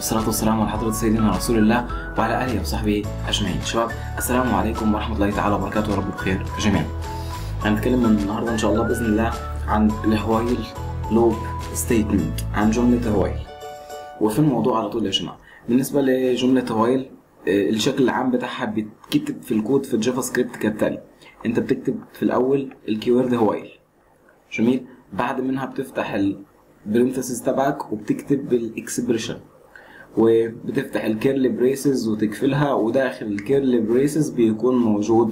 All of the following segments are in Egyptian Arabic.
والصلاة والسلام على حضرة سيدنا رسول الله وعلى آله وصحبه أجمعين شباب السلام عليكم ورحمة الله تعالى وبركاته ورب بخير جميعا هنتكلم النهاردة إن شاء الله بإذن الله عن الهوايل لوب ستيتمنت عن جملة هوايل وفي الموضوع على طول يا جماعة بالنسبة لجملة هوايل آه، الشكل العام بتاعها بيتكتب في الكود في الجافا سكريبت كالتالي انت بتكتب في الاول الكيورد هوايل جميل بعد منها بتفتح البرنتسز تبعك وبتكتب الاكسبريشن وبتفتح الكيرلي بريسز وتقفلها وداخل الكيرلي بريسز بيكون موجود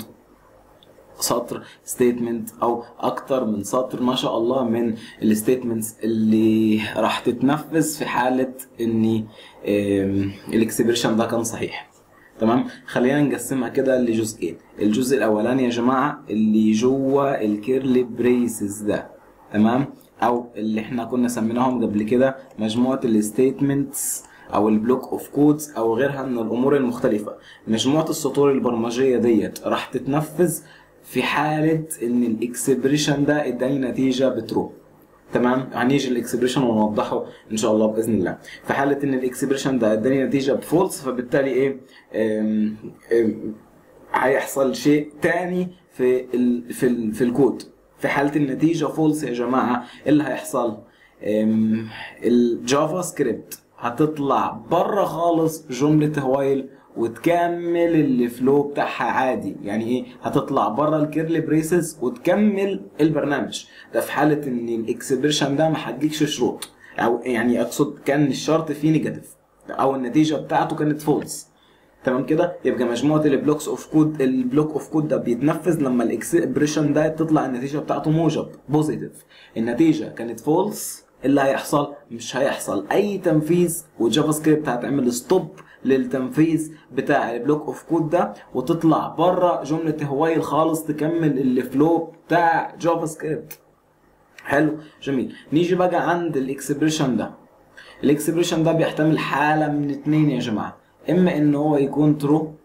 سطر ستيتمنت او اكتر من سطر ما شاء الله من الستيتمنتس اللي راح تتنفذ في حاله ان الاكسبريشن ده كان صحيح تمام خلينا نقسمها كده لجزئين الجزء الاولاني يا جماعه اللي جوه الكيرلي بريسز ده تمام او اللي احنا كنا سميناهم قبل كده مجموعه الستيتمنتس او البلوك اوف كودز او غيرها من الامور المختلفه مجموعه السطور البرمجيه ديت راح تتنفذ في حاله ان الاكسبريشن ده اداني نتيجه بترو تمام هنيجي الاكسبريشن ونوضحه ان شاء الله باذن الله في حاله ان الاكسبريشن ده اداني نتيجه بفولس فبالتالي ايه أم أم هيحصل شيء تاني في ال في ال في الكود في حاله النتيجه فولس يا جماعه ايه اللي هيحصل أم، الجافا سكريبت هتطلع بره خالص جمله هوايل وتكمل الفلو بتاعها عادي يعني ايه هتطلع بره الكيرلي بريسز وتكمل البرنامج ده في حاله ان الاكسبريشن ده ما حققش شروط او يعني اقصد كان الشرط فيه نيجاتيف او النتيجه بتاعته كانت فولس تمام كده يبقى مجموعه البلوكس اوف كود البلوك اوف كود ده بيتنفذ لما الاكسبريشن ده تطلع النتيجه بتاعته موجب بوزيتيف النتيجه كانت فولس اللي هيحصل مش هيحصل اي تنفيذ وجافا سكريبت هتعمل ستوب للتنفيذ بتاع البلوك اوف كود ده وتطلع بره جمله هوايل خالص تكمل الفلو بتاع جافا سكريبت حلو جميل نيجي بقى عند الاكسبريشن ده الاكسبريشن ده بيحتمل حاله من اتنين يا جماعه اما ان هو يكون ترو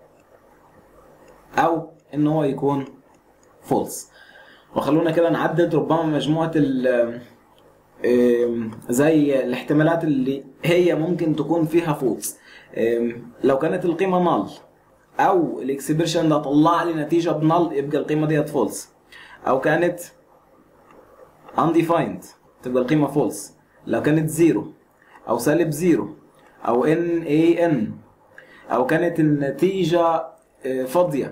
او ان هو يكون فولس وخلونا كده نعدد ربما مجموعه ال آم، زي الاحتمالات اللي هي ممكن تكون فيها فولس لو كانت القيمه نال او الاكسبريشن ده طلع لي نتيجه بنال يبقى القيمه ديت فولس او كانت undefined تبقى القيمه فولس لو كانت زيرو او سالب زيرو او ان اي ان او كانت النتيجه آه، فاضيه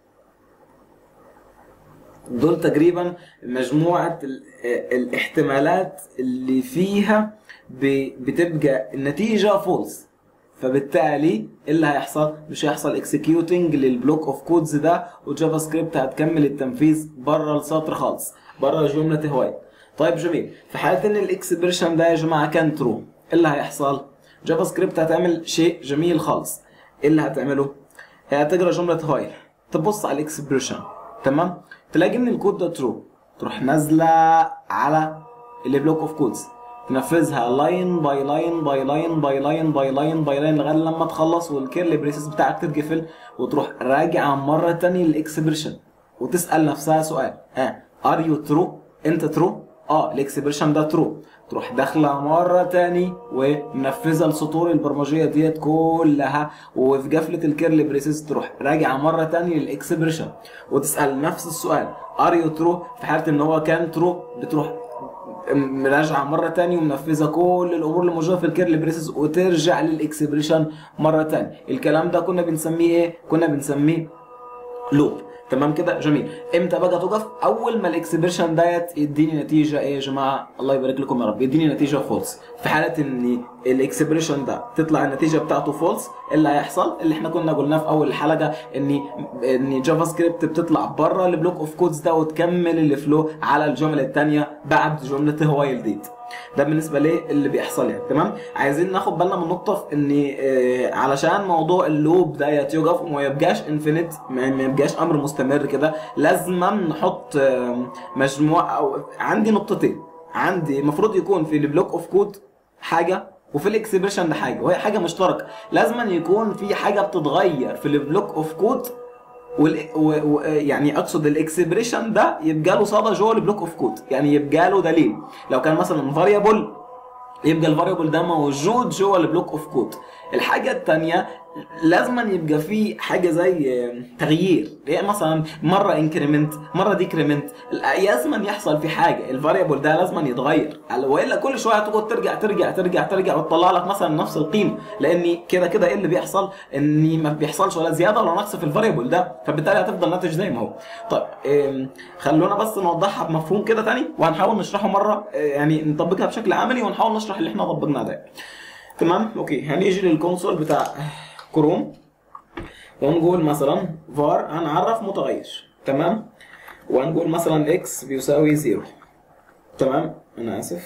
دول تقريبا مجموعة ال- آه، الاحتمالات اللي فيها ب- بتبقى النتيجة فولس فبالتالي إيه اللي هيحصل مش هيحصل اكسكيوتنج للبلوك اوف كودز ده وجافا سكريبت هتكمل التنفيذ بره السطر خالص بره جملة هواي طيب جميل في حالة ان الاكسبريشن ده يا جماعة كان ترو ايه اللي هيحصل جافا سكريبت هتعمل شيء جميل خالص ايه اللي هتعمله هي هتقرا جملة هواي تبص على الاكسبريشن تمام تلاقي ان الكود ده ترو تروح نازله على البلوك اوف كودز تنفذها لاين باي لاين باي لاين باي لاين باي لاين باي لاين لغايه لما تخلص والكيرلي بريسز بتاعك تتقفل وتروح راجعه مره تانية للاكسبريشن وتسال نفسها سؤال ها ار يو ترو انت ترو اه الاكسبريشن ده ترو تروح داخله مره تاني ومنفذه السطور البرمجيه ديت كلها وفي قفله الكيرلي بريسز تروح راجعه مره تاني للاكسبريشن وتسال نفس السؤال ار يو ترو في حاله ان هو كان ترو بتروح مراجعه مره تاني ومنفذه كل الامور اللي موجوده في الكيرلي بريسز وترجع للاكسبريشن مره تاني الكلام ده كنا بنسميه ايه كنا بنسميه لوب تمام كده جميل امتى بقى تقف اول ما الاكسبريشن ديت يديني نتيجه ايه يا جماعه الله يبارك لكم يا رب يديني نتيجه فولس في حاله ان الاكسبريشن ده تطلع النتيجه بتاعته فولس اللي هيحصل اللي احنا كنا قلناه في اول الحلقه ان ان جافا سكريبت بتطلع بره البلوك اوف كودز ده وتكمل الفلو على الجمل الثانيه بعد جمله هوايل ديت ده بالنسبه ليه اللي بيحصل يعني تمام عايزين ناخد بالنا من نقطه في ان آه، علشان موضوع اللوب ده يقف وما يبقاش انفينيت ما ما يبقاش امر مستمر كده لازم نحط آه، مجموعه او عندي نقطتين عندي المفروض يكون في البلوك اوف كود حاجه وفي الاكسبريشن ده حاجه وهي حاجه مشتركه لازم يكون في حاجه بتتغير في البلوك اوف كود وال... و... و... يعني اقصد الاكسبريشن ده يبقى له صدى جوه البلوك اوف كود يعني يبقى له دليل لو كان مثلا فاريبل يبقى الفاريبل ده موجود جوه البلوك اوف كود الحاجه الثانيه لازم يبقى في حاجه زي تغيير يعني مثلا مره انكريمنت مره ديكريمنت لازم يحصل في حاجه الفاريبل ده لازم يتغير والا كل شويه تقعد ترجع ترجع ترجع ترجع وتطلع لك مثلا نفس القيمه لان كده كده ايه اللي بيحصل ان ما بيحصلش ولا زياده ولا نقص في الفاريبل ده فبالتالي هتفضل ناتج زي ما هو طيب إيه خلونا بس نوضحها بمفهوم كده تاني وهنحاول نشرحه مره إيه يعني نطبقها بشكل عملي ونحاول نشرح اللي احنا طبقناه ده تمام اوكي هنيجي للكونسول بتاع كروم ونقول مثلا var هنعرف متغير تمام وهنقول مثلا x بيساوي زيرو تمام انا اسف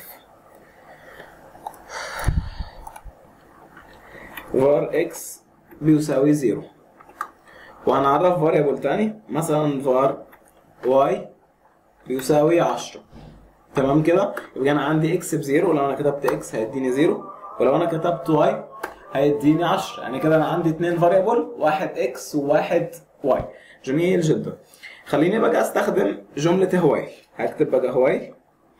var x بيساوي زيرو وهنعرف variable تاني مثلا var y بيساوي 10 تمام كده يبقى انا عندي x بزيرو لو انا كتبت x هيديني زيرو ولو انا كتبت y هيديني 10 يعني كده انا عندي اثنين فاريبل واحد اكس وواحد واي جميل جدا خليني بقى استخدم جملة هواي هكتب بقى هواي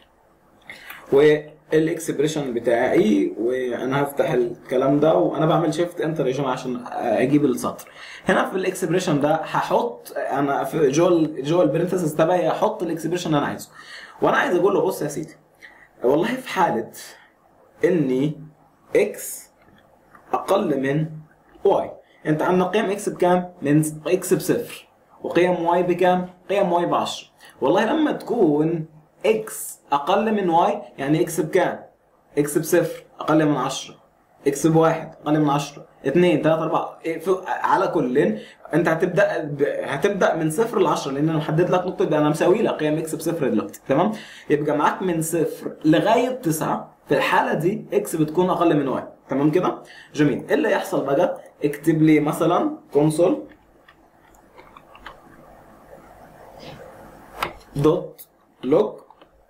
والاكسبريشن بتاعي وانا هفتح الكلام ده وانا بعمل شيفت انتر يا جماعه عشان اجيب السطر هنا في الاكسبريشن ده هحط انا في جوه جوه البرنتسز تبعي هحط الاكسبريشن اللي انا عايزه وانا عايز اقول له بص يا سيدي والله في حاله اني اكس اقل من واي انت عندنا قيم اكس بكام؟ من اكس بصفر وقيم واي بكام؟ قيم واي ب 10 والله لما تكون اكس اقل من واي يعني اكس بكام؟ اكس بصفر اقل من 10 اكس بواحد اقل من 10 2 3 4 على كل انت هتبدا ب... هتبدا من صفر ل 10 لان انا محدد لك نقطه ده انا مساوي لك قيم اكس بصفر دلوقتي تمام؟ يبقى معاك من صفر لغايه 9 في الحاله دي اكس بتكون اقل من واي تمام كده جميل ايه اللي يحصل بقى اكتب لي مثلا كونسول دوت لوج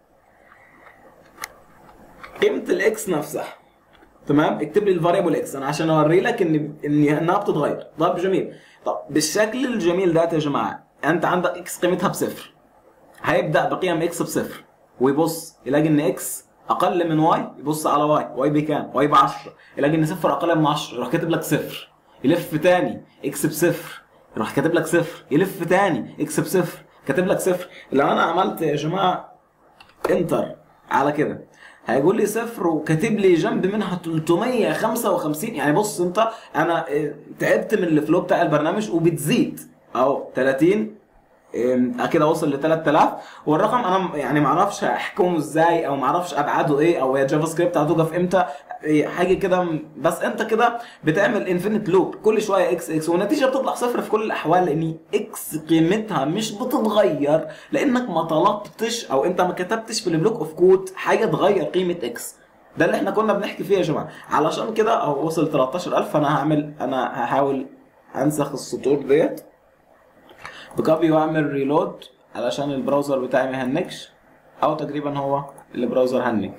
قيمه الاكس نفسها تمام اكتب لي الفاريبل اكس انا عشان اوري لك ان ان انها بتتغير طب جميل طب بالشكل الجميل ده يا جماعه انت عندك اكس قيمتها بصفر هيبدا بقيم اكس بصفر ويبص يلاقي ان اكس اقل من واي يبص على واي واي بكام واي ب 10 يلاقي ان صفر اقل من 10 يروح كاتب لك صفر يلف تاني اكس بصفر يروح كاتب لك صفر يلف تاني اكس بصفر كاتب لك صفر لو انا عملت يا جماعه انتر على كده هيقول لي صفر وكاتب لي جنب منها 355 يعني بص انت انا تعبت من الفلو بتاع البرنامج وبتزيد اهو 30 كده وصل ل 3000 والرقم انا يعني ما اعرفش احكمه ازاي او ما اعرفش ابعاده ايه او الجافا سكريبت هتوقف امتى حاجه كده بس انت كده بتعمل انفينيت لوب كل شويه اكس اكس والنتيجه بتطلع صفر في كل الاحوال لان اكس قيمتها مش بتتغير لانك ما طلبتش او انت ما كتبتش في البلوك اوف كود حاجه تغير قيمه اكس ده اللي احنا كنا بنحكي فيه يا جماعه علشان كده اهو وصل 13000 فانا هعمل انا هحاول انسخ السطور ديت بكوبي واعمل ريلود علشان البراوزر بتاعي ما يهنكش او تقريبا هو البراوزر هنج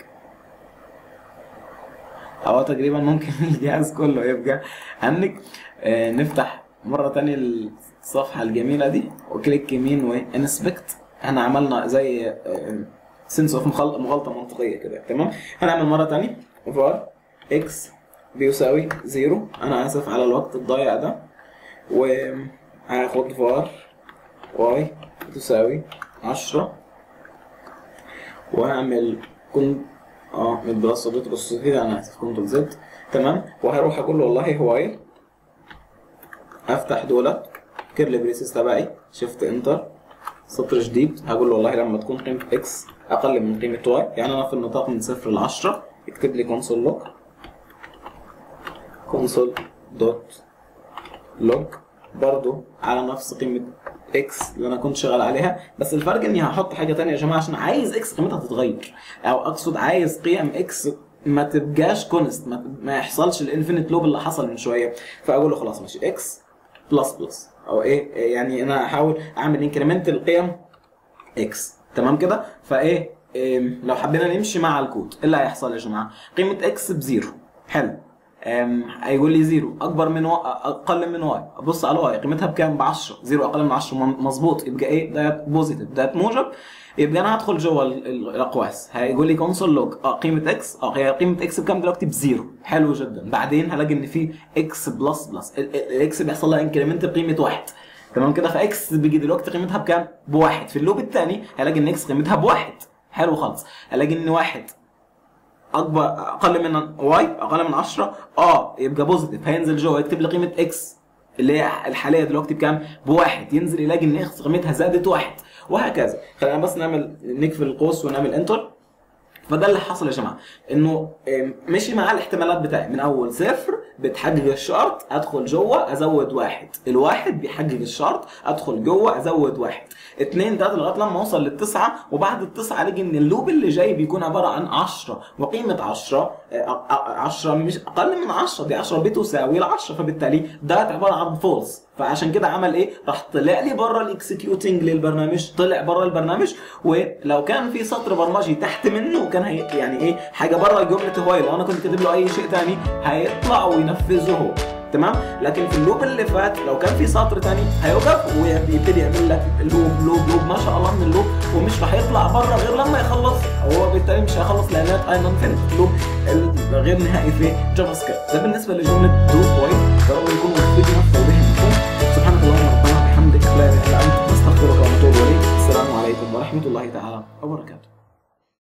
او تقريبا ممكن الجهاز كله يبقى هنج آه نفتح مرة تانية الصفحة الجميلة دي وكليك يمين وانسبكت احنا عملنا زي سنس اوف مغالطة منطقية كده تمام هنعمل مرة تانية فار اكس بيساوي زيرو انا اسف على الوقت الضايع ده وهاخد فار واي تساوي عشرة وهعمل كنت اه من بلس صديق بس كده انا اسف كنت زد تمام وهروح اقول له والله هواي افتح دولت كيرلي بريسز تبعي شيفت انتر سطر جديد هقول له والله لما تكون قيمة اكس اقل من قيمة واي يعني انا في النطاق من صفر ل 10 اكتب لي كونسول لوج كونسول دوت لوج برضو على نفس قيمة اكس اللي انا كنت شغال عليها بس الفرق اني هحط حاجه تانية يا جماعه عشان عايز اكس قيمتها تتغير او اقصد عايز قيم اكس ما تبقاش كونست ما, ما يحصلش الانفينيت لوب اللي حصل من شويه فاقول له خلاص ماشي اكس بلس بلس او ايه يعني انا هحاول اعمل انكريمنت القيم اكس تمام كده فايه إيه لو حبينا نمشي مع الكود ايه اللي هيحصل يا جماعه قيمه اكس بزيرو حلو أم، هيقول لي زيرو اكبر من و... اقل من واي ابص على واي قيمتها بكام ب 10 زيرو اقل من 10 م- مظبوط يبقى ايه ده بوزيتيف ده موجب يبقى انا هدخل جوه ال- ال- الاقواس هيقول لي كونسول لوج اه قيمه اكس اه هي قيمه اكس بكام دلوقتي بزيرو حلو جدا بعدين هلاقي ان في اكس بلس بلس ال- ال- الاكس بيحصل لها انكريمنت بقيمه واحد تمام كده فاكس بيجي دلوقتي قيمتها بكام؟ بواحد في اللوب الثاني هلاقي ان اكس قيمتها بواحد حلو خالص هلاقي ان واحد اكبر اقل من واي اقل من 10 اه يبقى بوزيتيف هينزل جوه يكتب لي قيمه اكس اللي هي الحاليه دلوقتي بكام؟ بواحد ينزل يلاقي ان اكس قيمتها زادت واحد وهكذا خلينا بس نعمل نقفل القوس ونعمل انتر فده اللي حصل يا جماعه انه آم، مشي مع الاحتمالات بتاعي من اول صفر بتحقق الشرط ادخل جوه ازود واحد الواحد بيحقق الشرط ادخل جوه ازود واحد اتنين تلاته لغايه لما اوصل للتسعه وبعد التسعه الاقي ان اللوب اللي جاي بيكون عباره عن 10 وقيمه 10 10 مش اقل من 10 دي 10 بتساوي ال 10 فبالتالي ده عباره عن فولس فعشان كده عمل ايه؟ راح طلع لي بره الاكسكيوتنج للبرنامج طلع بره البرنامج ولو كان في سطر برمجي تحت منه كان هي يعني ايه حاجه بره جمله هواي لو انا كنت كاتب له اي شيء تاني هيطلع وينفذه هو تمام لكن في اللوب اللي فات لو كان في سطر تاني هيوقف ويبتدي يعمل لك لوب لوب لوب ما شاء الله من اللوب ومش راح يطلع بره غير لما يخلص هو بالتالي مش هيخلص لانها تايم انفينيت لوب غير نهائي في جافا سكريبت ده بالنسبه لجمله دو بوينت يا رب نكون